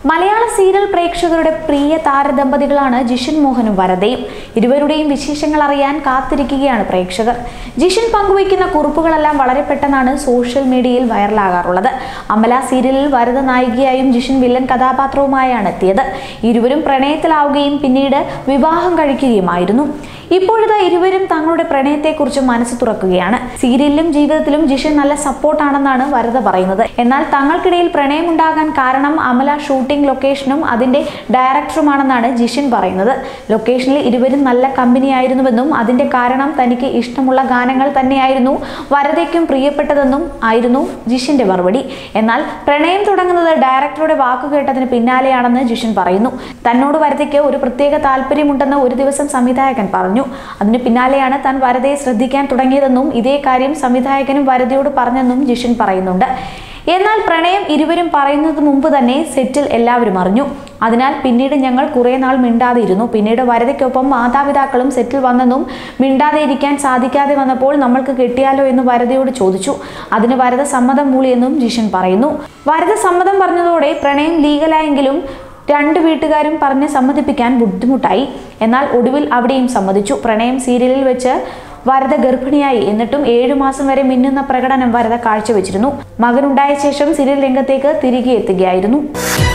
മലയാള സീരിയൽ പ്രേക്ഷകരുടെ പ്രിയ താരദമ്പതികളാണ് ജിഷൻ മോഹനും വരദയും ഇരുവരുടെയും വിശേഷങ്ങൾ അറിയാൻ കാത്തിരിക്കുകയാണ് പ്രേക്ഷകർ ജിഷൻ പങ്കുവയ്ക്കുന്ന കുറിപ്പുകളെല്ലാം വളരെ പെട്ടെന്നാണ് സോഷ്യൽ മീഡിയയിൽ വൈറലാകാറുള്ളത് അമല സീരിയലിൽ വരദ നായികയായും ജിഷൻ വില്ലൻ കഥാപാത്രവുമായാണ് എത്തിയത് ഇരുവരും പ്രണയത്തിലാവുകയും പിന്നീട് വിവാഹം കഴിക്കുകയുമായിരുന്നു ഇപ്പോഴത്തെ ഇരുവരും തങ്ങളുടെ പ്രണയത്തെക്കുറിച്ച് മനസ്സ് തുറക്കുകയാണ് സീരിയലിലും ജീവിതത്തിലും ജിഷൻ നല്ല സപ്പോർട്ടാണെന്നാണ് വരദ പറയുന്നത് എന്നാൽ തങ്ങൾക്കിടയിൽ പ്രണയമുണ്ടാകാൻ കാരണം അമല ഷൂട്ടിംഗ് ലൊക്കേഷനും അതിന്റെ ഡയറക്ടറുമാണെന്നാണ് ജിഷൻ പറയുന്നത് ലൊക്കേഷനിൽ ഇരുവരും നല്ല കമ്പനിയായിരുന്നുവെന്നും അതിന്റെ കാരണം തനിക്ക് ഇഷ്ടമുള്ള ഗാനങ്ങൾ തന്നെയായിരുന്നു വരദയ്ക്കും പ്രിയപ്പെട്ടതെന്നും ആയിരുന്നു ജിഷിന്റെ മറുപടി എന്നാൽ പ്രണയം തുടങ്ങുന്നത് ഡയറക്ടറുടെ വാക്കു കേട്ടതിന് പിന്നാലെയാണെന്ന് ജിഷൻ പറയുന്നു തന്നോട് വരദയ്ക്ക് ഒരു പ്രത്യേക താല്പര്യമുണ്ടെന്ന് ഒരു ദിവസം സംവിധായകൻ പറഞ്ഞു അതിന് പിന്നാലെയാണ് താൻ വരദയെ ശ്രദ്ധിക്കാൻ തുടങ്ങിയതെന്നും ഇതേ കാര്യം സംവിധായകനും വരദയോട് പറഞ്ഞെന്നും ജിഷൻ പറയുന്നുണ്ട് എന്നാൽ പ്രണയം ഇരുവരും പറയുന്നത് മുമ്പ് തന്നെ സെറ്റിൽ എല്ലാവരും അറിഞ്ഞു അതിനാൽ പിന്നീട് ഞങ്ങൾ കുറേ നാൾ മിണ്ടാതെ ഇരുന്നു പിന്നീട് വരദയ്ക്കൊപ്പം മാതാപിതാക്കളും സെറ്റിൽ വന്നെന്നും മിണ്ടാതെ ഇരിക്കാൻ സാധിക്കാതെ വന്നപ്പോൾ നമ്മൾക്ക് കെട്ടിയാലോ എന്ന് വരദയോട് ചോദിച്ചു അതിന് വരദ സമ്മതം മൂളിയെന്നും ജിഷൻ പറയുന്നു വരദ സമ്മതം പറഞ്ഞതോടെ പ്രണയം ലീഗലായെങ്കിലും രണ്ട് വീട്ടുകാരും പറഞ്ഞ് സമ്മതിപ്പിക്കാൻ ബുദ്ധിമുട്ടായി എന്നാൽ ഒടുവിൽ അവിടെയും സമ്മതിച്ചു പ്രണയം സീരിയലിൽ വെച്ച് വരദ ഗർഭിണിയായി എന്നിട്ടും ഏഴു മാസം വരെ മിന്നുന്ന പ്രകടനം വരദ കാഴ്ചവെച്ചിരുന്നു മകനുണ്ടായ ശേഷം സീരിയൽ രംഗത്തേക്ക് തിരികെ എത്തുകയായിരുന്നു